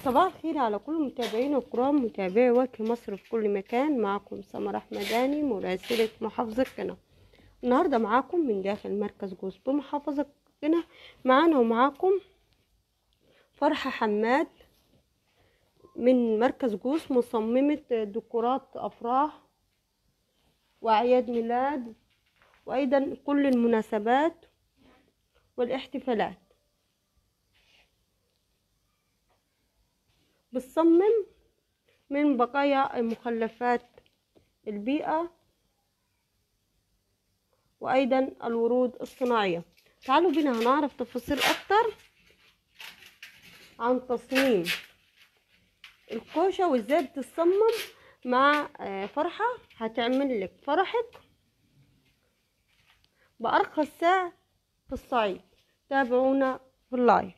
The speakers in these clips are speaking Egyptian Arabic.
صباح الخير على كل متابعينا الكرام متابعي وجه مصر في كل مكان معكم سمر أحمداني مراسلة محافظة قنا النهاردة معاكم من داخل مركز جوز بمحافظة قنا معانا ومعاكم فرحة حماد من مركز جوز مصممة ديكورات أفراح وأعياد ميلاد وأيضا كل المناسبات والاحتفالات بتصمم من بقايا مخلفات البيئة وأيضا الورود الصناعية تعالوا بينا هنعرف تفاصيل أكتر عن تصميم الكوشة وازاي بتتصمم مع آه، فرحة هتعمل لك فرحك بأرخص سعر في الصعيد تابعونا في اللايف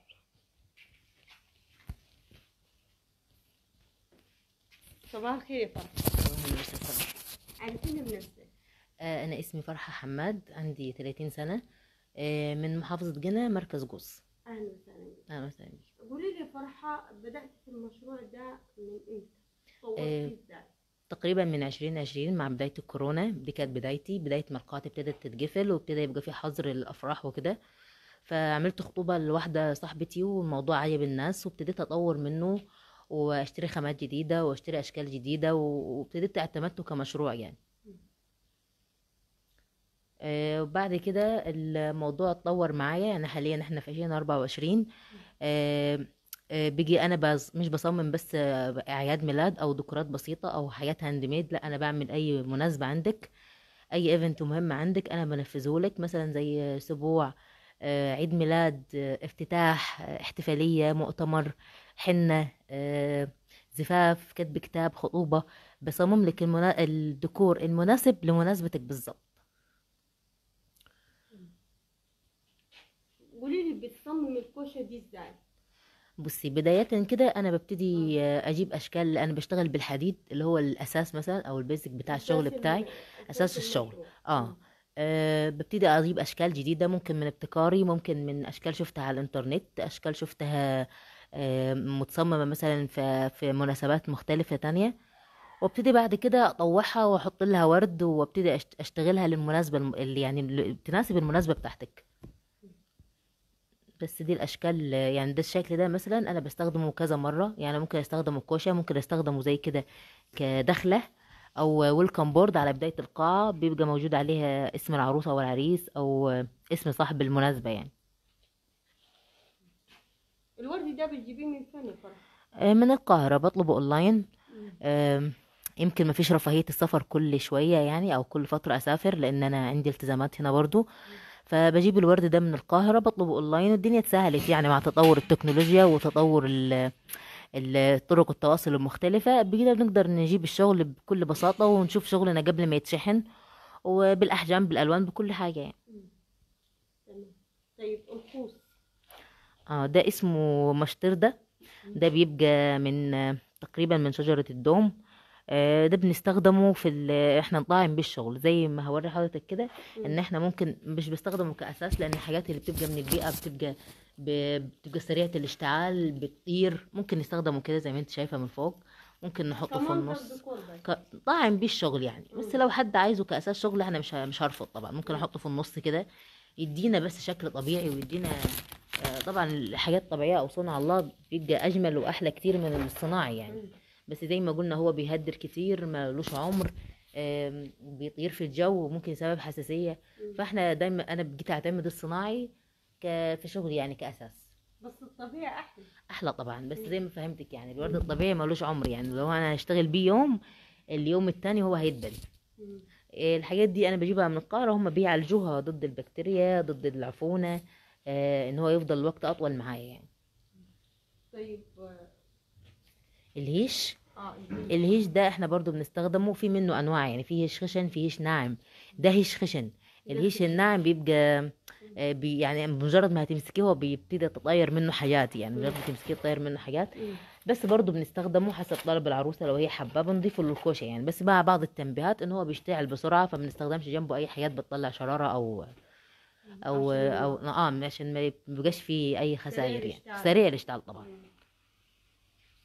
صباح الخير يا فرحة أهلا وسهلا. عرفينا بنفسك آه، أنا اسمي فرحة حماد عندي 30 سنة آه، من محافظة جنة مركز جوز أهلا وسهلا بك. أهلا وسهلا بيك. قولي لي يا فرحة بدأت في المشروع ده من امتى؟ آه، صورتيه ازاي؟ تقريبا من 2020 مع بداية الكورونا دي كانت بدايتي بداية ما القاعات ابتدت تتقفل وابتدى يبقى في حظر الأفراح وكده فعملت خطوبة لواحدة صاحبتي والموضوع عجب الناس وابتديت أطور منه واشتري خامات جديدة واشتري أشكال جديدة و- وابتديت اعتمدته كمشروع يعني آه، وبعد كده الموضوع اتطور معايا يعني حاليا احنا في 2024 آه، آه، بيجي انا بز مش بصمم بس آه، اعياد ميلاد او ديكورات بسيطه او حاجات هاند ميد لا انا بعمل اي مناسبه عندك اي ايفنت مهم عندك انا بنفذه لك مثلا زي اسبوع آه، عيد ميلاد آه، افتتاح آه، احتفاليه مؤتمر حنه آه، زفاف كتب كتاب خطوبه بصمم لك المنا... الديكور المناسب لمناسبتك بالظبط قولي لي بتصمم الكوشة دي ازاي؟ بصي بداية كده أنا ببتدي آه، أجيب أشكال أنا بشتغل بالحديد اللي هو الأساس مثلا أو البيزك بتاع الشغل أساس بتاعي ال- أساس الشغل المشروع. آه آه، ببتدي أجيب أشكال جديدة ممكن من ابتكاري ممكن من أشكال شفتها على الإنترنت أشكال شفتها آه، متصممة مثلا في في مناسبات مختلفة تانية وابتدي بعد كده أطوعها وأحط لها ورد وابتدي أشت- أشتغلها للمناسبة الم- اللي يعني اللي تناسب المناسبة بتاعتك بس دي الاشكال يعني ده الشكل ده مثلا انا بستخدمه كذا مره يعني ممكن استخدمه كوشه ممكن استخدمه زي كده كدخله او ويلكم بورد على بدايه القاعه بيبقى موجود عليها اسم العروسه او العريس او اسم صاحب المناسبه يعني الورد ده بتجيبيه من فين يا فرحة؟ آه، من القاهره بطلبه اونلاين مم. آم، يمكن مفيش رفاهيه السفر كل شويه يعني او كل فتره اسافر لان انا عندي التزامات هنا برضو فبجيب الورد ده من القاهرة بطلبه اونلاين والدنيا اتسهلت يعني مع تطور التكنولوجيا وتطور ال- ال- طرق التواصل المختلفة بقينا بنقدر نجيب الشغل بكل بساطة ونشوف شغلنا قبل ما يتشحن وبالأحجام بالألوان بكل حاجة يعني تمام طيب الخوص اه ده اسمه مشطردة ده بيبقى من آه، تقريبا من شجرة الدوم آه، ده بنستخدمه في ال- احنا نطاعم بيه الشغل زي ما هوري حضرتك كده ان احنا ممكن مش بستخدمه كاساس لان الحاجات اللي بتبقى من البيئه بتبقى ب- بتبقى سريعه الاشتعال بتطير ممكن نستخدمه كده زي ما انت شايفه من فوق ممكن نحطه في كمنظر النص ديكور بس ك- طاعم بيه الشغل يعني بس مم. لو حد عايزه كاساس شغل احنا مش ه- مش هرفض طبعا ممكن احطه في النص كده يدينا بس شكل طبيعي ويدينا آه، طبعا الحاجات الطبيعيه او صنع الله بيبقى اجمل واحلى كتير من الصناعي يعني مم. بس زي ما قلنا هو بيهدر كتير ملوش عمر آم، بيطير في الجو وممكن يسبب حساسية مم. فاحنا دايما انا بقيت اعتمد الصناعي ك... في شغلي يعني كأساس بس الطبيعي احلى احلى طبعا بس مم. زي ما فهمتك يعني الورد الطبيعي ملوش عمر يعني لو انا هشتغل بيه يوم اليوم التاني هو هيدبل مم. إيه، الحاجات دي انا بجيبها من القاهرة هم بيعالجوها ضد البكتيريا ضد العفونة آه، ان هو يفضل وقت اطول معايا يعني طيب اه الهيش آه، الهيش ده احنا برضو بنستخدمه في منه انواع يعني في هيش خشن في هيش ناعم ده هيش خشن الهيش خشن. الناعم بيبقى آه، بي يعني مجرد ما هتمسكيه هو بيبتدي تطير منه حاجات يعني مجرد ما تمسكيه تطير منه حاجات مم. بس برضو بنستخدمه حسب طلب العروسه لو هي حابه بنضيفه للكوشه يعني بس مع بعض التنبيهات ان هو بيشتعل بسرعه فبنستخدمش جنبه اي حاجات بتطلع شراره او او عشان- او اه عشان ما يبقاش فيه اي خسائر يعني الاشتعال. سريع الاشتعال طبعا مم.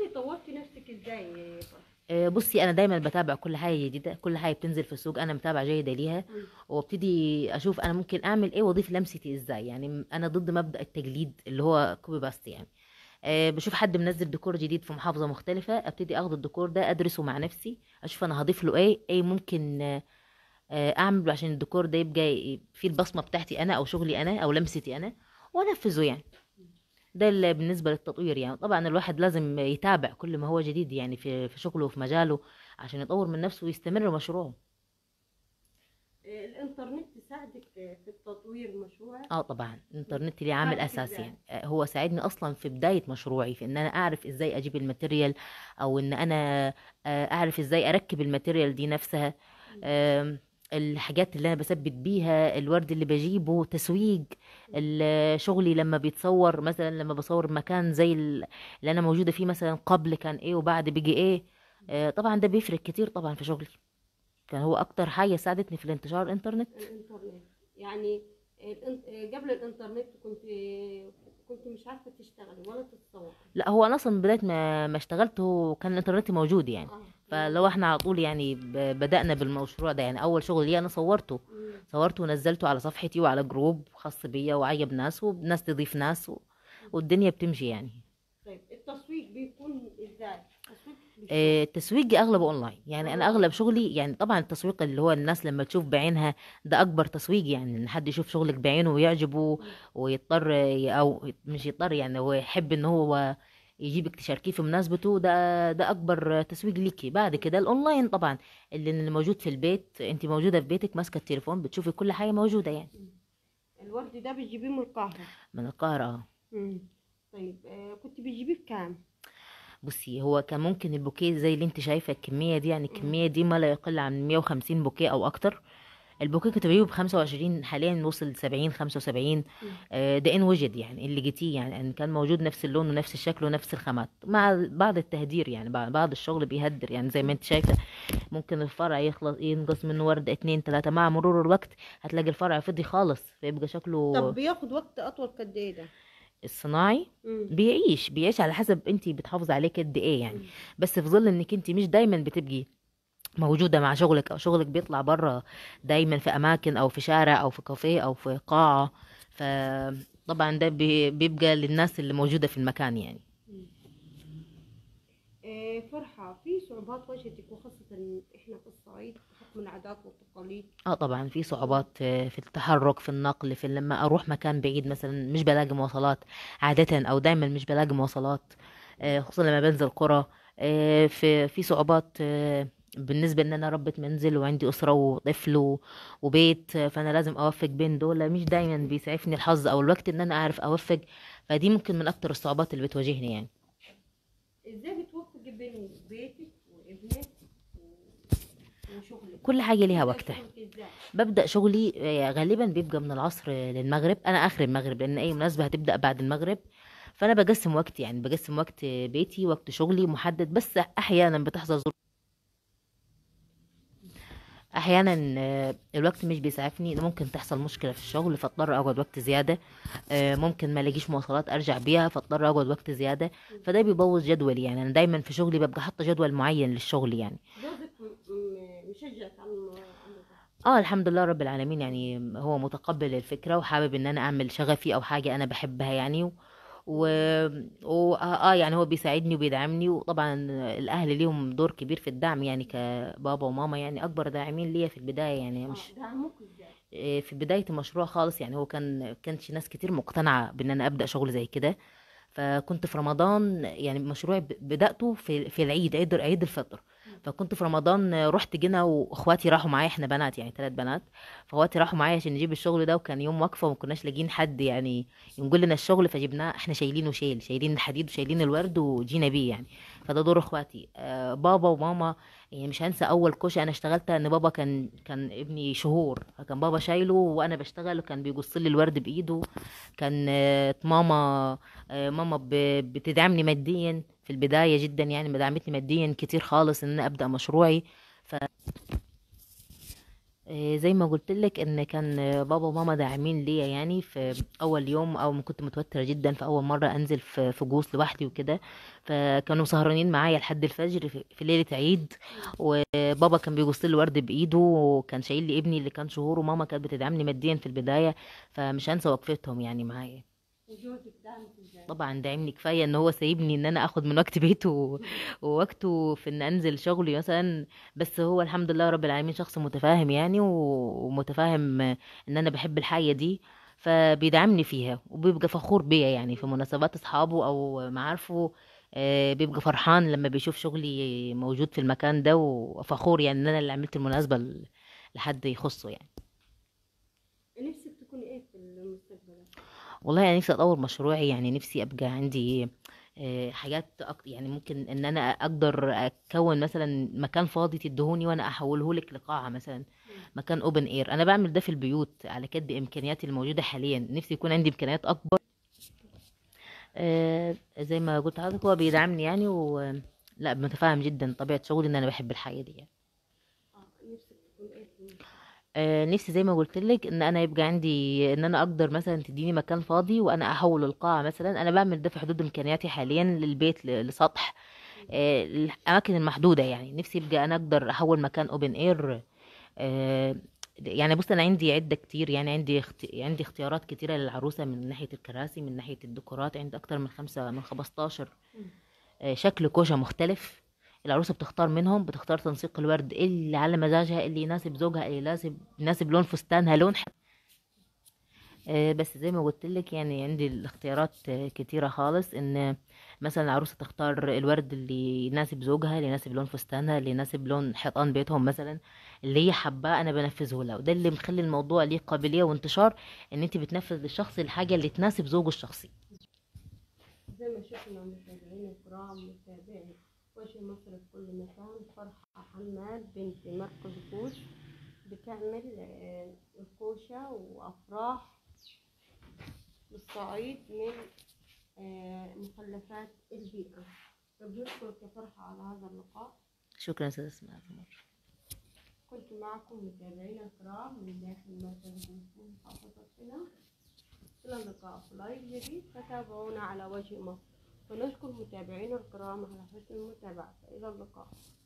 لي طورتي نفسك ازاي يا فرح آه، بصي انا دايما بتابع كل حاجه جديده كل حاجه بتنزل في السوق انا متابعه جيده ليها مم. وابتدي اشوف انا ممكن اعمل ايه واضيف لمستي ازاي يعني م- انا ضد مبدأ التجليد اللي هو كوبي باست يعني أه بشوف حد منزل ديكور جديد في محافظة مختلفة ابتدي اخد الديكور ده ادرسه مع نفسي اشوف انا هضيف له ايه ايه ممكن آه، آه، اعمل عشان الديكور ده يبقى ي- فيه البصمة بتاعتي انا او شغلي انا او لمستي انا وانفذه يعني ده اللي بالنسبة للتطوير يعني طبعا الواحد لازم يتابع كل ما هو جديد يعني في في شغله وفي مجاله عشان يطور من نفسه ويستمر مشروعه آه، الانترنت ساعدك آه، في التطوير مشروعك اه طبعا الانترنت ليه عامل ساعدك اساسي ازاي يعني آه، هو ساعدني اصلا في بدايه مشروعي في ان انا اعرف ازاي اجيب الماتيريال او ان انا آه، اعرف ازاي اركب الماتيريال دي نفسها آم، الحاجات اللي انا بثبت بيها الورد اللي بجيبه تسويق ال- شغلي لما بيتصور مثلا لما بصور مكان زي ال- اللي انا موجوده فيه مثلا قبل كان ايه وبعد بيجي ايه آه، طبعا ده بيفرق كتير طبعا في شغلي كان هو اكتر حاجه ساعدتني في الانتشار الانترنت الانترنت يعني الإن- آه، قبل الانترنت كنت كنت مش عارفه تشتغلي ولا تتصوري لا هو انا اصلا من بدايه ما ما اشتغلت هو كان الانترنت موجود يعني اه فلو احنا على طول يعني ب- بدأنا بالمشروع ده يعني اول شغل لي انا صورته مم. صورته ونزلته على صفحتي وعلى جروب خاص بيا وعجب ناس والناس تضيف ناس و... والدنيا بتمشي يعني طيب التسويق بيكون ازاي التسويق بالشغل. آه، التسويق اغلبه اونلاين يعني انا أونلاين. اغلب شغلي يعني طبعا التسويق اللي هو الناس لما تشوف بعينها ده اكبر تسويق يعني ان حد يشوف شغلك بعينه ويعجبه ويضطر ي- او مش يضطر يعني هو يحب ان هو يجيبك تشاركيه في مناسبته ده ده اكبر تسويق ليكي بعد كده الاونلاين طبعا اللي اللي موجود في البيت انت موجوده في بيتك ماسكه التليفون بتشوفي كل حاجه موجوده يعني الورد ده بتجيبيه من القاهره من القاهره آه. مم. طيب آه كنت بتجيبيه بكام بصي هو كان ممكن البوكيه زي اللي انت شايفه الكميه دي يعني مم. الكميه دي ما لا يقل عن 150 بوكيه او اكتر البوكيه كنت بجيبه ب 25 حاليا وصل 70 75 مم. آه، ده ان وجد يعني اللي جيتيه يعني ان كان موجود نفس اللون ونفس الشكل ونفس الخامات مع بعض التهدير يعني بعض بعض الشغل بيهدر يعني زي ما انت شايفه ممكن الفرع يخلص ينقص منه ورده اتنين تلاته مع مرور الوقت هتلاقي الفرع فضي خالص فيبقى شكله طب بياخد وقت اطول قد ايه ده الصناعي مم. بيعيش بيعيش على حسب انت بتحافظي عليه قد ايه يعني مم. بس في ظل انك انت مش دايما بتبقي موجودة مع شغلك او شغلك بيطلع بره دايما في اماكن او في شارع او في كافيه او في قاعة فطبعا ده بي- بيبقى للناس اللي موجودة في المكان يعني آه فرحة في صعوبات واجهتك وخاصة احنا في الصعيد بحكم العادات والتقاليد اه طبعا في صعوبات آه، في التحرك في النقل في لما اروح مكان بعيد مثلا مش بلاقي مواصلات عادة او دايما مش بلاقي مواصلات آه، خصوصا لما بنزل قرى آه، في في صعوبات آه، بالنسبة ان انا ربة منزل وعندي اسرة وطفل و- وبيت آه، فانا لازم اوفق بين دول مش دايما بيسعفني الحظ او الوقت ان انا اعرف اوفق فدي ممكن من اكتر الصعوبات اللي بتواجهني يعني ازاي بتوفقي بين بيتك وابنك و- وشغلك كل حاجة ليها بتبدأ وقتها شغلك ازاي ببدأ شغلي آه، غالبا بيبقى من العصر للمغرب أنا آخر المغرب لأن أي مناسبة هتبدأ بعد المغرب فأنا بقسم وقتي يعني بقسم وقت بيتي وقت شغلي محدد بس أحيانا بتحصل ظروف احيانا آه، الوقت مش بيسعفني ممكن تحصل مشكله في الشغل فاضطر اقعد وقت زياده آه، ممكن ما الاقيش مواصلات ارجع بيها فاضطر اقعد وقت زياده فده بيبوظ جدولي يعني انا دايما في شغلي ببقى حاطه جدول معين للشغل يعني جوزك م- م- مشجعك على الم- على الموضوع اه الحمد لله رب العالمين يعني هو متقبل الفكرة وحابب ان انا اعمل شغفي او حاجة انا بحبها يعني و... و... و... اه يعني هو بيساعدني وبيدعمني وطبعا الاهل ليهم دور كبير في الدعم يعني كبابا وماما يعني اكبر داعمين ليا في البداية يعني مش اه دعموك ازاي إيه، في بداية المشروع خالص يعني هو كان كانش ناس كتير مقتنعة بان انا ابدأ شغل زي كده فكنت في رمضان يعني مشروعي ب- بدأته في في العيد عيد عيد الفطر فكنت في رمضان رحت جينا واخواتي راحوا معايا احنا بنات يعني ثلاث بنات فاخواتي راحوا معايا عشان نجيب الشغل ده وكان يوم وقفة وما كناش لاقيين حد يعني ينقل لنا الشغل فجبناه احنا شايلينه شيل شايلين الحديد وشايلين الورد وجينا بيه يعني فده دور اخواتي آه بابا وماما يعني مش هنسى اول كوشه انا اشتغلتها ان بابا كان كان ابني شهور فكان بابا شايله وانا بشتغل وكان بيقص لي الورد بايده كان آه، ماما آه، ماما ب- بتدعمني ماديا في البدايه جدا يعني ما دعمتني ماديا كتير خالص ان انا ابدا مشروعي آه، زي ما قلت لك ان كان آه، بابا وماما داعمين ليا يعني في اول يوم او ما كنت متوتره جدا في اول مره انزل في في جوز لوحدي وكده فكانوا سهرانين معايا لحد الفجر في في ليله عيد وبابا كان بيجص لي الورد بايده وكان شايل لي ابني اللي كان شهور وماما كانت بتدعمني ماديا في البدايه فمش هنسى وقفتهم يعني معايا وجوزك دعمك ازاي طبعا داعمني كفايه ان هو سايبني ان انا اخد من وقت بيته و- ووقته في ان انزل شغلي مثلا بس هو الحمد لله رب العالمين شخص متفاهم يعني و- ومتفاهم ان انا بحب الحاجه دي فبيدعمني فيها وبيبقى فخور بيا يعني في مناسبات اصحابه او معارفه آه، بيبقى فرحان لما بيشوف شغلي موجود في المكان ده وفخور يعني ان انا اللي عملت المناسبه ل- لحد يخصه يعني نفسك تكوني ايه في المستقبل والله يعني نفسي اطور مشروعي يعني نفسي ابقى عندي آه، حاجات أك... يعني ممكن ان انا اقدر اكون مثلا مكان فاضي تدهوني وانا احوله لك لقاعه مثلا مكان اوبن اير انا بعمل ده في البيوت على قد امكانياتي الموجوده حاليا نفسي يكون عندي امكانيات اكبر آه، زي ما قلت لحضرتك هو بيدعمني يعني و لا متفاهم جدا طبيعه شغلي ان انا بحب الحاجه دي يعني. اه نفسك تكون ايه في المستقبل آه، نفسي زي ما قلت لك ان انا يبقى عندي ان انا اقدر مثلا تديني مكان فاضي وانا احول القاعه مثلا انا بعمل ده في حدود امكانياتي حاليا للبيت ل- لسطح آه، الاماكن المحدوده يعني نفسي يبقى انا اقدر احول مكان اوبن اير يعني بص انا عندي عده كتير يعني عندي اخت... عندي اختيارات كتيره للعروسه من ناحيه الكراسي من ناحيه الديكورات عندي اكتر من خمسة من 15 آه، شكل كوشه مختلف العروسه بتختار منهم بتختار تنسيق الورد اللي على مزاجها اللي يناسب زوجها اللي يناسب يناسب لون فستانها لون ح... آه، بس زي ما قلت لك يعني عندي الاختيارات آه، كتيرة خالص ان مثلا العروسة تختار الورد اللي يناسب زوجها اللي يناسب لون فستانها اللي يناسب لون حيطان بيتهم مثلا اللي هي حباه انا بنفذه لها وده اللي مخلي الموضوع ليه قابلية وانتشار ان انت بتنفذ للشخص الحاجة اللي تناسب زوجه الشخصي زي ما شفنا متابعين الكرام متابعين وجه مصر في كل مكان فرحة حماد بنت مركز كوش بتعمل آه، الكوشة وأفراح بالصعيد من آه، مخلفات البيئة بنشكرك يا فرحة على هذا اللقاء شكرا استاذ اسماء كنت معكم متابعينا الكرام من داخل مركز بوسطن محافظة هنا إلى اللقاء في لايف جديد فتابعونا على وجه مصر ونشكر متابعينا الكرام على حسن المتابعة إلى اللقاء